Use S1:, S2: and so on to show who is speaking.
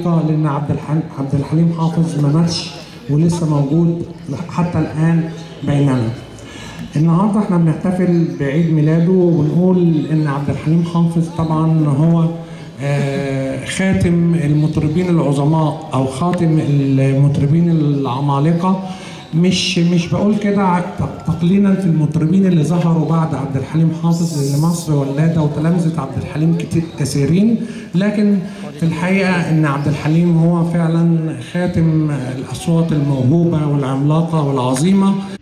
S1: بسيطه لان عبد الحليم عبد الحليم حافظ ما ماتش ولسه موجود حتى الان بيننا. النهارده احنا بنحتفل بعيد ميلاده وبنقول ان عبد الحليم حافظ طبعا هو آه، خاتم المطربين العظماء او خاتم المطربين العمالقه مش مش بقول كده تقليلا في المطربين اللي ظهروا بعد عبد الحليم حافظ لان مصر ولاده وتلامذه عبد الحليم كتير كثيرين لكن في الحقيقه ان عبد الحليم هو فعلا خاتم الاصوات الموهوبه والعملاقه والعظيمه